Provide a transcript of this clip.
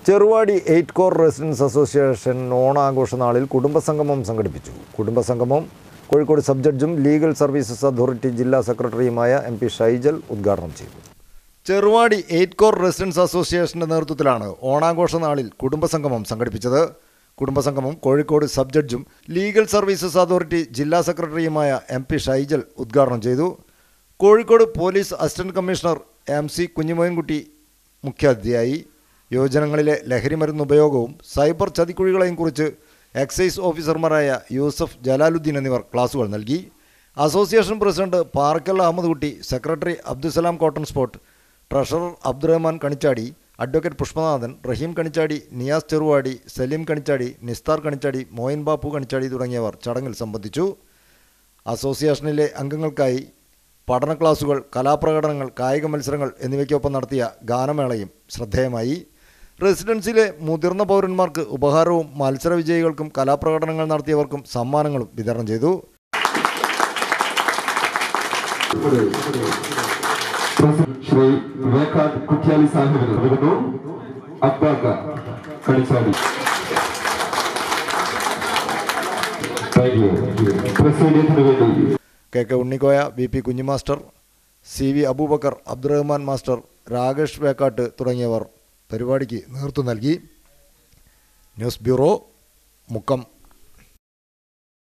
Cheruvadi eight core residence association ഓണാഘോഷ നാളിൽ കുടുംബസംഗമം സംഘടിപ്പിച്ചു കുടുംബസംഗമം കോഴിക്കോട് സബ് ജഡ്ജും ലീഗൽ സർവീസസ് അതോറിറ്റി ജില്ലാ സെക്രട്ടറിയുമായ എം പി ഷൈജൽ ഉദ്ഘാടനം ചെയ്തു ചെറുവാടി എയ്റ്റ് കോർ റെസിഡൻസ് അസോസിയേഷന്റെ നേതൃത്വത്തിലാണ് ഓണാഘോഷ നാളിൽ കുടുംബസംഗമം സംഘടിപ്പിച്ചത് കുടുംബസംഗമം കോഴിക്കോട് സബ് ജഡ്ജും ലീഗൽ സർവീസസ് അതോറിറ്റി ജില്ലാ സെക്രട്ടറിയുമായ എം പി ഷൈജൽ ഉദ്ഘാടനം ചെയ്തു Kozhikode police assistant commissioner M C Kunjumoyankutty മുഖ്യാതിഥിയായി യുവജനങ്ങളിലെ ലഹരിമരുന്ന് ഉപയോഗവും സൈബർ ചതിക്കുഴികളെയും കുറിച്ച് എക്സൈസ് ഓഫീസർമാരായ യൂസഫ് ജലാലുദ്ദീൻ എന്നിവർ ക്ലാസുകൾ നൽകി association president Parkal Ahammad Kutty secretary Abdussalam cotton spot treasurer Abdurahman Kanichadi advocate Pushpanathan Raheem Kanichadi Niyas Cheruvadi Saleem Kanichadi Nisthar Kanichadi Moin Bappu Kanichadi തുടങ്ങിയവർ ചടങ്ങിൽ സംബന്ധിച്ചു അസോസിയേഷനിലെ അംഗങ്ങൾക്കായി പഠന ക്ലാസുകൾ കലാപ്രകടനങ്ങൾ കായിക മത്സരങ്ങൾ എന്നിവയ്ക്കൊപ്പം നടത്തിയ ഗാനമേളയും ശ്രദ്ധേയമായി റെസിഡൻസിലെ മുതിർന്ന പൗരന്മാർക്ക് ഉപഹാരവും മത്സര വിജയികൾക്കും കലാപ്രകടനങ്ങൾ നടത്തിയവർക്കും സമ്മാനങ്ങളും വിതരണം ചെയ്തു ശ്രീ വേക്കാട് കുറ്റ്യാലി സാഹിബിന് നൽകുന്നു അബ്ബാക്ക കളിച്ചാടി താങ്ക് യു പ്രസിഡന്റിന് വേണ്ടി K K Unnikoya V P Kunhimaster C V Abubacker Abdurahman master Rakesh Vekkatt തുടങ്ങിയവർ പരിപാടിക്ക് നേതൃത്വം നൽകി ന്യൂസ് ബ്യൂറോ മുക്കം